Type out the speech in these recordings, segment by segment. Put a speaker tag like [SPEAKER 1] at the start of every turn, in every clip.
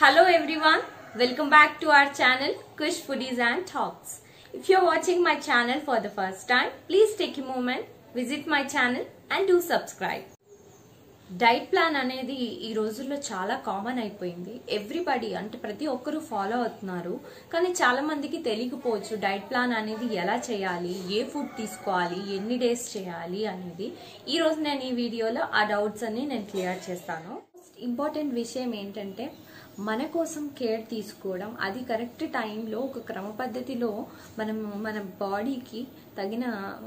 [SPEAKER 1] Hello everyone, welcome back to our channel Kush Foodies and Talks. If you're watching my channel for the first time, please take a moment, visit my channel and do subscribe. Diet plan అనేది ఈ రోజుల్లో చాలా common అయిపోయింది everybody అంటే ప్రతి ఒక్కరూ follow అవుతున్నారు కానీ చాలా మందికి తెలియకపోవచ్చు డైట్ ప్లాన్ అనేది ఎలా చేయాలి ఏ ఫుడ్ తీసుకోవాలి ఎన్ని డేస్ చేయాలి అనేది ఈ రోజు నేను ఈ వీడియోలో ఆ డౌట్స్ అన్ని నేను క్లియర్ చేస్తాను ఇంపార్టెంట్ విషయం ఏంటంటే మన కోసం కేర్ తీసుకోవడం అది కరెక్ట్ టైంలో ఒక క్రమ పద్ధతిలో మనం మన బాడీకి తగిన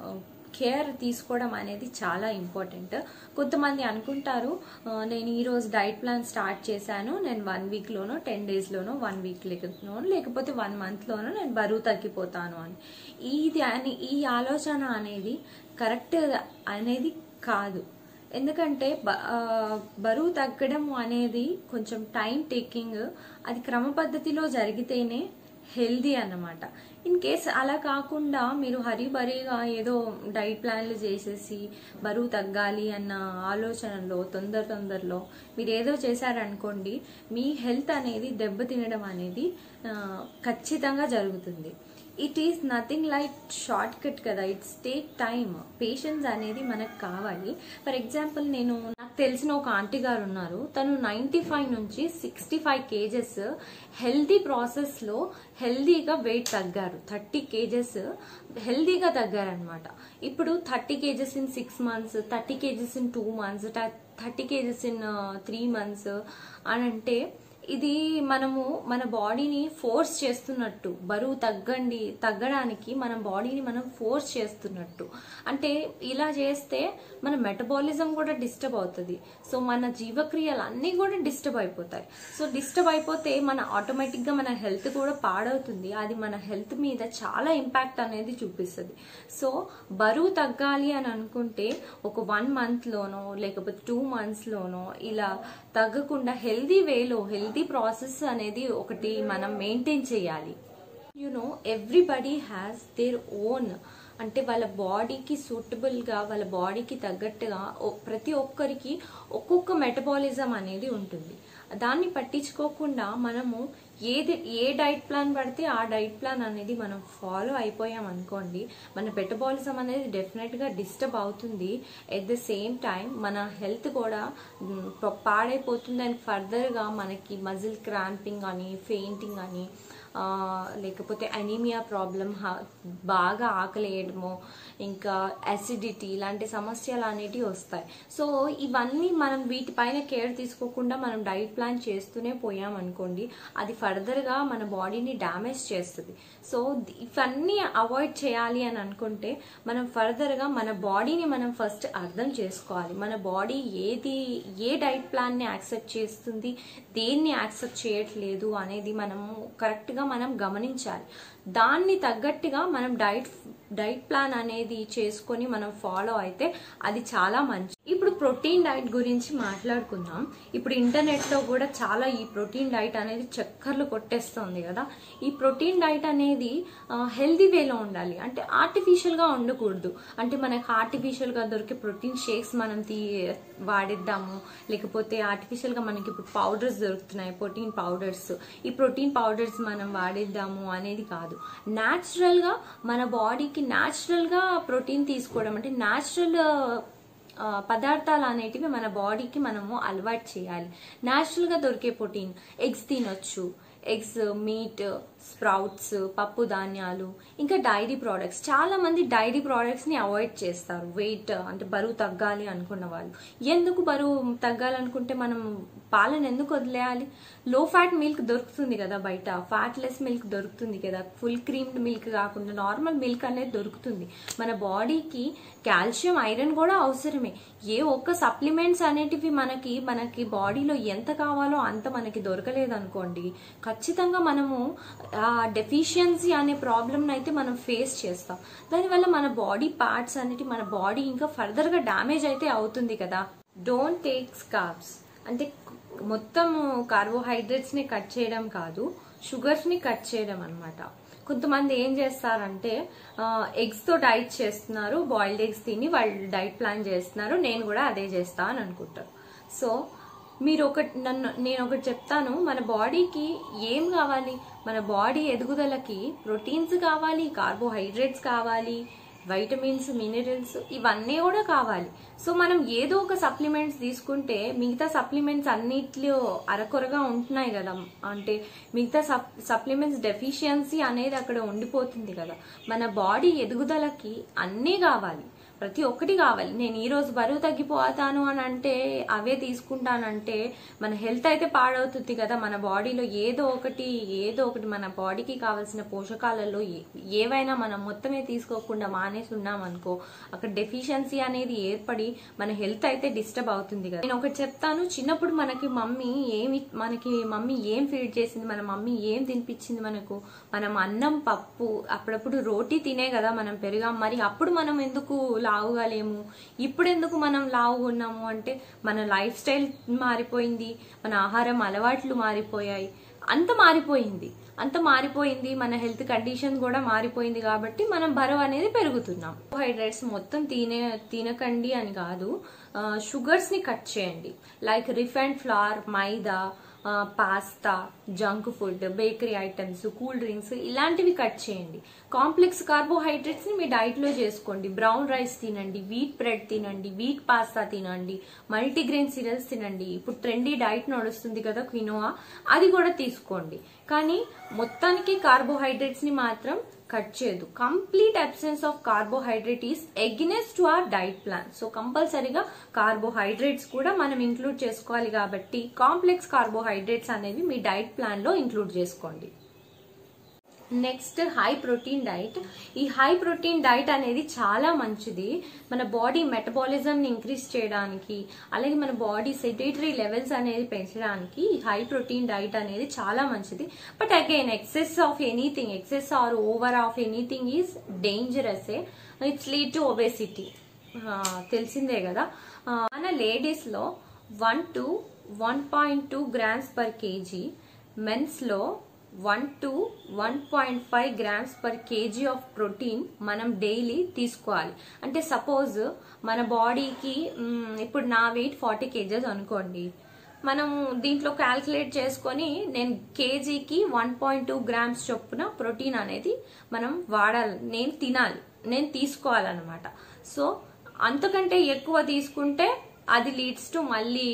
[SPEAKER 1] కేర్ తీసుకోవడం అనేది చాలా ఇంపార్టెంట్ కొంతమంది అనుకుంటారు "ఆ, నేను ఈరోజు డైట్ ప్లాన్ స్టార్ట్ చేశాను నేను వన్ వీక్లోనో టెన్ డేస్లోనో వన్ వీక్లోనో లేకపోతే వన్ మంత్లోనో నేను బరువు తగ్గిపోతాను అని ఇది అని ఈ ఆలోచన అనేది కరెక్ట్ అనేది కాదు ఎందుకంటే బ- ఆ, బరువు తగ్గడం అనేది కొంచెం టైం టేకింగ్ అది క్రమ పద్ధతిలో జరిగితేనే హెల్దీ అన్నమాట ఇన్ కేస్ అలా కాకుండా మీరు హరిబరిగా ఏదో డైట్ ప్లాన్లు చేసేసి బరువు తగ్గాలి అన్న ఆలోచనలో తొందర తొందరలో మీరు ఏదో చేశారనుకోండి మీ హెల్త్ అనేది దెబ్బతినడం అనేది ఆ, ఖచ్చితంగా జరుగుతుంది it is nothing like shortcut కదా ఇట్స్ టేక్ టైమ్ పేషెన్స్ అనేది మనకు కావాలి ఫర్ ఎగ్జాంపుల్ నేను నాకు తెలిసిన ఒక ఆంటీ గారు ఉన్నారు తను నైంటీ ఫైవ్ నుంచి సిక్స్టీ ఫైవ్ కేజెస్ హెల్దీ ప్రాసెస్లో హెల్దీగా వెయిట్ తగ్గారు థర్టీ కేజెస్ హెల్దీగా తగ్గారనమాట ఇప్పుడు thirty kgs in six months thirty kgs in two months thirty kgs in three months అని అంటే ఇది మనము మన బాడీని ఫోర్స్ చేస్తున్నట్టు బరువు తగ్గండి తగ్గడానికి మన బాడీని మనం ఫోర్స్ చేస్తున్నట్టు అంటే ఇలా చేస్తే మన మెటబాలిజం కూడా డిస్టర్బ్ అవుతుంది సో మన జీవక్రియలు అన్నీ కూడా డిస్టర్బ్ అయిపోతాయి సో డిస్టర్బ్ అయిపోతే మన ఆటోమేటిక్గా మన హెల్త్ కూడా పాడవుతుంది అది మన హెల్త్ మీద చాలా ఇంపాక్ట్ అనేది చూపిస్తుంది సో బరువు తగ్గాలి అని అనుకుంటే ఒక వన్ మంత్లోనో లేకపోతే టూ మంత్స్లోనో ఇలా తగ్గకుండా హెల్దీ వేలో హెల్దీ ప్రాసెస్ అనేది ఒకటి మనం మెయింటైన్ చేయాలి you know everybody has their own అంటే వాళ్ళ బాడీకి సూటబుల్గా వాళ్ళ బాడీకి తగ్గట్టుగా ఓ- ప్రతి ఒక్కరికి ఒక్కొక్క మెటబాలిజం అనేది ఉంటుంది దాన్ని పట్టించుకోకుండా మనము ఏది ఏ డైట్ ప్లాన్ పడితే ఆ డైట్ ప్లాన్ అనేది మనం ఫాలో అయిపోయాం అనుకోండి మన మెటబాలిజం అనేది డెఫినెట్గా డిస్టర్బ్ అవుతుంది ఎట్ ద సేమ్ టైం మన హెల్త్ కూడా మ్, ప- పాడైపోతుంది అండ్ ఫర్దర్గా మనకి మజిల్ క్రాంపింగ్ అని ఫెయింటింగ్ అని ఆ, లేకపోతే అనీమియా ప్రాబ్లం బాగా ఆకలేయడము ఇంకా అసిడిటీ ఇలాంటి సమస్యలు అనేటివి వస్తాయి సో ఇవన్నీ మనం వీటిపైన కేర్ తీసుకోకుండా మనం డైట్ ప్లాన్ చేస్తూనే పోయాం అనుకోండి అది ఫర్దర్గా మన బాడీని డ్యామేజ్ చేస్తుంది సో ది- ఇవన్నీ అవాయిడ్ చేయాలి అని అనుకుంటే మనం ఫర్దర్గా మన బాడీని మనం ఫస్ట్ అర్థం చేసుకోవాలి మన బాడీ ఏది ఏ డైట్ ప్లాన్ని యాక్సెప్ట్ చేస్తుంది దేన్ని యాక్సెప్ట్ చేయట్లేదు అనేది మనము కరెక్ట్గా మనం గమనించాలి దాన్ని తగ్గట్టుగా మనం డైట్ డైట్ ప్లాన్ అనేది చేసుకొని మనం ఫాలో అయితే అది చాలా మంచి ఇప్పుడు ప్రోటీన్ డైట్ గురించి మాట్లాడుకుందాం ఇప్పుడు ఇంటర్నెట్ లో కూడా చాలా ఈ ప్రోటీన్ డైట్ అనేది చక్కర్లు కొట్టేస్తుంది కదా ఈ ప్రోటీన్ డైట్ అనేది హెల్దీ వేలో ఉండాలి అంటే ఆర్టిఫిషియల్ గా ఉండకూడదు అంటే మనకు ఆర్టిఫిషియల్ గా దొరికే ప్రోటీన్ షేక్స్ మనం తీ వాడిద్దాము లేకపోతే ఆర్టిఫిషియల్ గా మనకి ఇప్పుడు పౌడర్స్ దొరుకుతున్నాయి ప్రోటీన్ పౌడర్స్ ఈ ప్రోటీన్ పౌడర్స్ మనం వాడిద్దాము అనేది కాదు న్యాచురల్ గా మన బాడీకి న్యాచురల్ గా ప్రోటీన్ తీసుకోవడం అంటే న్యాచురల్ ఆ, పదార్థాలు అనేటివి మన బాడీకి మనము అలవాటు చేయాలి న్యాచురల్ గా దొరికే ప్రోటీన్ ఎగ్స్ తినొచ్చు ఎగ్స్ మీట్ స్ప్రౌట్స్ పప్పు ధాన్యాలు ఇంకా డైరీ ప్రోడక్ట్స్ చాలా మంది డైరీ ప్రోడక్ట్స్ ని అవాయిడ్ చేస్తారు వెయిట్ అంటే బరువు తగ్గాలి అనుకున్న వాళ్ళు ఎందుకు బరువు తగ్గాలనుకుంటే మనం పాలను ఎందుకు వదిలేయాలి లో ఫ్యాట్ మిల్క్ దొరుకుతుంది కదా బయట ఫ్యాట్ లెస్ మిల్క్ దొరుకుతుంది కదా ఫుల్ క్రీమ్డ్ మిల్క్ కాకుండా నార్మల్ మిల్క్ అనేది దొరుకుతుంది మన బాడీకి కాల్షియం ఐరన్ కూడా అవసరమే ఏ ఒక్క సప్లిమెంట్స్ అనేటివి మనకి మనకి బాడీలో ఎంత కావాలో అంత మనకి దొరకలేదు అనుకోండి ఖచ్చితంగా మనము ఆ డెఫిషియన్సీ అనే ప్రాబ్లమ్ అయితే మనం ఫేస్ చేస్తాం దానివల్ల మన బాడీ పార్ట్స్ అనేటి మన బాడీ ఇంకా ఫర్దర్ గా డ్యామేజ్ అయితే అవుతుంది కదా డోంట్ టేక్ స్కార్బ్స్ అంటే మొత్తం కార్బోహైడ్రేట్స్ ని కట్ చేయడం కాదు షుగర్స్ ని కట్ చేయడం అన్నమాట కొంతమంది ఏం చేస్తారంటే ఎగ్స్ తో డైట్ చేస్తున్నారు బాయిల్డ్ ఎగ్స్ తిని వాళ్ళు డైట్ ప్లాన్ చేస్తున్నారు నేను కూడా అదే చేస్తా అని అనుకుంటారు సో మీరు ఒక నన్ను నేను ఒకటి చెప్తాను మన బాడీకి ఏం కావాలి మన బాడీ ఎదుగుదలకి ప్రోటీన్స్ కావాలి కార్బోహైడ్రేట్స్ కావాలి వైటమిన్స్ మినరల్స్ ఇవన్నీ కూడా కావాలి సో మనం ఏదో ఒక సప్లిమెంట్స్ తీసుకుంటే మిగతా సప్లిమెంట్స్ అన్నిట్లో అరకొరగా ఉంటున్నాయి కదా అంటే మిగతా సప్ సప్లిమెంట్స్ డెఫిషియన్సీ అనేది అక్కడ ఉండిపోతుంది కదా మన బాడీ ఎదుగుదలకి అన్నీ కావాలి ప్రతి ఒక్కటి కావాలి నేను ఈ రోజు బరువు తగ్గిపోతాను అని అంటే అవే తీసుకుంటానంటే మన హెల్త్ అయితే పాడవుతుంది కదా మన బాడీలో ఏదో ఒకటి ఏదో ఒకటి మన బాడీకి కావాల్సిన పోషకాలలో ఏ- ఏవైనా మనం మొత్తమే తీసుకోకుండా మానేసి ఉన్నామనుకో అక్కడ డెఫిషియన్సీ అనేది ఏర్పడి మన హెల్త్ అయితే డిస్టర్బ్ అవుతుంది కదా నేను ఒకటి చెప్తాను చిన్నప్పుడు మనకి మమ్మీ ఏమి మనకి మమ్మీ ఏం ఫీడ్ చేసింది మన మమ్మీ ఏం తినిపించింది మనకు మనం అన్నం పప్పు అప్పుడప్పుడు రోటీ తినే కదా మనం పెరిగాం మరి అప్పుడు మనం ఎందుకు లావుగా లేము ఇప్పుడు ఎందుకు మనం లావుగా ఉన్నాము అంటే మన లైఫ్ స్టైల్ మారిపోయింది మన ఆహారం అలవాట్లు మారిపోయాయి అంత మారిపోయింది అంత మారిపోయింది మన హెల్త్ కండిషన్ కూడా మారిపోయింది కాబట్టి మనం బరువు అనేది పెరుగుతున్నాం కార్బోహైడ్రేట్స్ మొత్తం తినే తినకండి అని కాదు షుగర్స్ ని కట్ చేయండి like refined flour maida pasta junk food bakery items cool drinks ఇలాంటివి కట్ చేయండి కాంప్లెక్స్ కార్బోహైడ్రేట్స్ ని మీ డైట్ లో చేసుకోండి బ్రౌన్ రైస్ తినండి వీట్ బ్రెడ్ తినండి వీట్ పాస్తా తినండి మల్టీగ్రెయిన్ సిరల్స్ తినండి ఇప్పుడు ట్రెండీ డైట్ నడుస్తుంది కదా క్వినోవా అది కూడా తీసుకోండి కానీ మొత్తానికి కార్బోహైడ్రేట్స్ ని మాత్రం కట్ చేయదు complete absence of carbohydrate is against to our diet plan so కంపల్సరీగా కార్బోహైడ్రేట్స్ కూడా మనం ఇంక్లూడ్ చేసుకోవాలి కాబట్టి కాంప్లెక్స్ కార్బోహైడ్రేట్స్ అనేవి మీ డైట్ ప్లాన్ లో ఇంక్లూడ్ చేసుకోండి నెక్స్ట్ హై ప్రోటీన్ డైట్ ఈ హై ప్రోటీన్ డైట్ అనేది చాలా మంచిది మన బాడీ మెటబాలిజం ని ఇంక్రీజ్ చేయడానికి అలాగే మన బాడీ సెడేటరీ లెవెల్స్ అనేది పెంచడానికి ఈ హై ప్రోటీన్ డైట్ అనేది చాలా మంచిది but again excess of anything excess or over of anything is dangerous it's lead to obesity తెలిసిందే కదా ఆ, మన లేడీస్ లో one to one point two grams per kg mens లో one to one point five grams per kg of protein మనం daily తీసుకోవాలి అంటే suppose మన బాడీకి మ్, ఇప్పుడు నా వెయిట్ ఫార్టీ కేజెస్ అనుకోండి మనం దీంట్లో క్యాల్కులేట్ చేసుకొని నేను కేజీకి వన్ పాయింట్ టూ గ్రామ్స్ చొప్పున ప్రోటీన్ అనేది మనం వాడాలి నేను తినాలి నేను తీసుకోవాలన్నమాట సో అంతకంటే ఎక్కువ తీసుకుంటే అది లీడ్స్ టు మళ్ళీ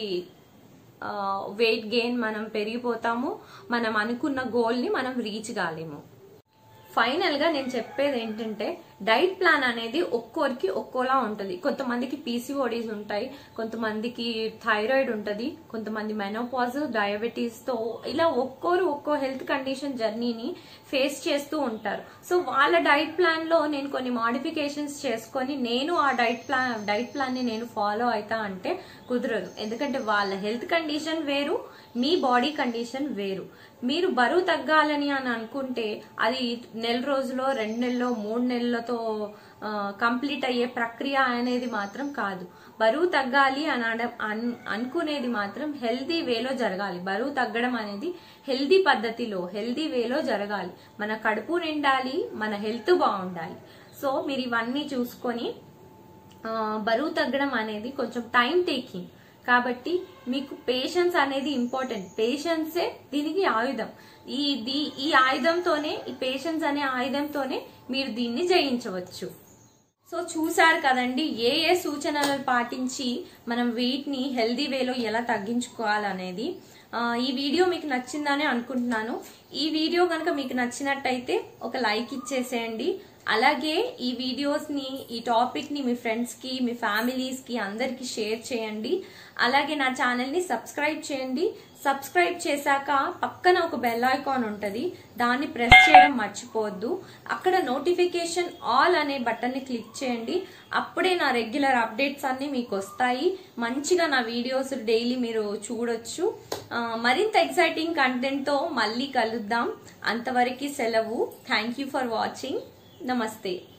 [SPEAKER 1] వెయిట్ గెయిన్ మనం పెరిగిపోతాము మనం అనుకున్న గోల్ని మనం రీచ్ కాలేము ఫైనల్ గా నేను చెప్పేది ఏంటంటే డైట్ ప్లాన్ అనేది ఒక్కోరికి ఒక్కోలా ఉంటుంది కొంతమందికి పీసీఓడీస్ ఉంటాయి కొంతమందికి థైరాయిడ్ ఉంటుంది కొంతమంది మెనోపాజ్ డయాబెటీస్ తో ఇలా ఒక్కోరు ఒక్కో హెల్త్ కండిషన్ జర్నీని ఫేస్ చేస్తూ ఉంటారు సో వాళ్ళ డైట్ ప్లాన్ లో నేను కొన్ని మాడిఫికేషన్స్ చేసుకొని నేను ఆ డైట్ ప్లాన్ డైట్ ప్లాన్ ని నేను ఫాలో అవుతా అంటే కుదరదు ఎందుకంటే వాళ్ళ హెల్త్ కండిషన్ వేరు మీ బాడీ కండిషన్ వేరు మీరు బరువు తగ్గాలని అని అనుకుంటే అది నెల రోజులో రెండు నెలల్లో మూడు నెలలతో కంప్లీట్ అయ్యే ప్రక్రియ అనేది మాత్రం కాదు బరువు తగ్గాలి అని అన- అన్- అనుకునేది మాత్రం హెల్దీ వేలో జరగాలి బరువు తగ్గడం అనేది హెల్దీ పద్ధతిలో హెల్దీ వేలో జరగాలి మన కడుపు నిండాలి మన హెల్త్ బాగుండాలి సో మీరు ఇవన్నీ చూసుకొని ఆ, బరువు తగ్గడం అనేది కొంచెం టైం టేకింగ్ కాబట్టి మీకు పేషెన్స్ అనేది ఇంపార్టెంట్ పేషెన్సే దీనికి ఆయుధం ఈ దీ- ఈ ఆయుధంతోనే ఈ పేషెన్స్ అనే ఆయుధంతోనే మీరు దీన్ని జయించవచ్చు సో చూసారు కదండి ఏ ఏ సూచనలు పాటించి మనం వెయిట్ ని హెల్దీ వేలో ఎలా తగ్గించుకోవాలనేది ఆ, ఈ వీడియో మీకు నచ్చిందని అనుకుంటున్నాను ఈ వీడియో కనుక మీకు నచ్చినట్టయితే ఒక లైక్ ఇచ్చేసేయండి అలాగే ఈ వీడియోస్ ని ఈ టాపిక్ ని మీ ఫ్రెండ్స్ కి మీ ఫ్యామిలీస్ కి అందరికి షేర్ చేయండి అలాగే నా ఛానల్ ని సబ్స్క్రైబ్ చేయండి సబ్స్క్రైబ్ చేశాక పక్కన ఒక బెల్ ఐకాన్ ఉంటుంది దాన్ని ప్రెస్ చేయడం మర్చిపోవద్దు అక్కడ నోటిఫికేషన్ ఆల్ అనే బటన్ ని క్లిక్ చేయండి అప్పుడే నా రెగ్యులర్ అప్డేట్స్ అన్ని మీకు వస్తాయి మంచిగా నా వీడియోస్ డైలీ మీరు చూడొచ్చు ఆ, మరింత ఎక్సైటింగ్ కంటెంట్ తో మళ్ళీ కలుద్దాం అంతవరకు సెలవు థ్యాంక్ యూ ఫర్ వాచింగ్ నమస్తే